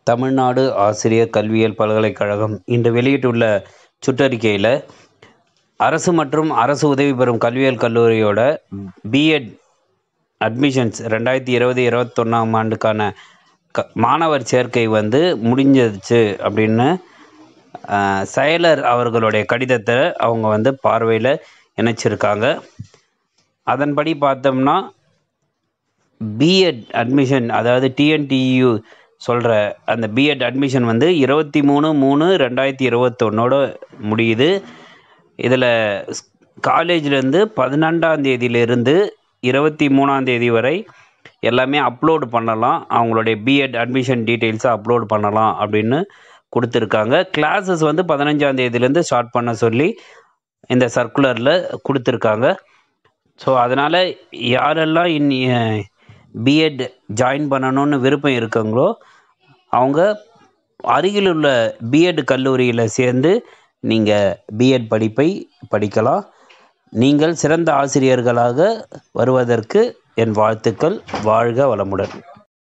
தமிழ்நாடு ஆசிரியர் கல்வியியல் பல்கலைக்கழகம் இன்று வெளியிட்டுள்ள சுற்றறிக்கையில் அரசு மற்றும் அரசு உதவி பெறும் கல்வியியல் கல்லூரியோட பிஎட் அட்மிஷன்ஸ் ரெண்டாயிரத்தி இருபது இருபத்தொன்னாம் ஆண்டுக்கான க மாணவர் சேர்க்கை வந்து முடிஞ்சிருச்சு அப்படின்னு அஹ், செயலர் அவர்களுடைய கடிதத்தை அவங்க வந்து பார்வையில் இணைச்சிருக்காங்க அதன்படி பார்த்தோம்னா பிஎட் அட்மிஷன் அதாவது டிஎன்டியு சொல்கிற அந்த பிஎட் அட்மிஷன் வந்து இருபத்தி மூணு மூணு ரெண்டாயிரத்தி இருபத்தொன்னோட முடியுது இதில் காலேஜ்லேருந்து பதினெண்டாம் தேதியிலிருந்து இருபத்தி மூணாம் தேதி வரை எல்லாமே அப்லோடு பண்ணலாம் அவங்களுடைய பிஎட் அட்மிஷன் டீட்டெயில்ஸை அப்லோட் பண்ணலாம் அப்படின்னு கொடுத்துருக்காங்க கிளாஸஸ் வந்து பதினஞ்சாம் தேதியிலேருந்து ஸ்டார்ட் பண்ண சொல்லி இந்த சர்க்குலரில் கொடுத்துருக்காங்க ஸோ அதனால் யாரெல்லாம் இனி பிஎட் ஜாயின் பண்ணணும்னு விருப்பம் இருக்குங்களோ அவங்க அருகில் உள்ள பிஎட் கல்லூரியில் சேர்ந்து நீங்கள் பிஎட் படிப்பை படிக்கலாம் நீங்கள் சிறந்த ஆசிரியர்களாக வருவதற்கு என் வாழ்த்துக்கள் வாழ்க வளமுடன்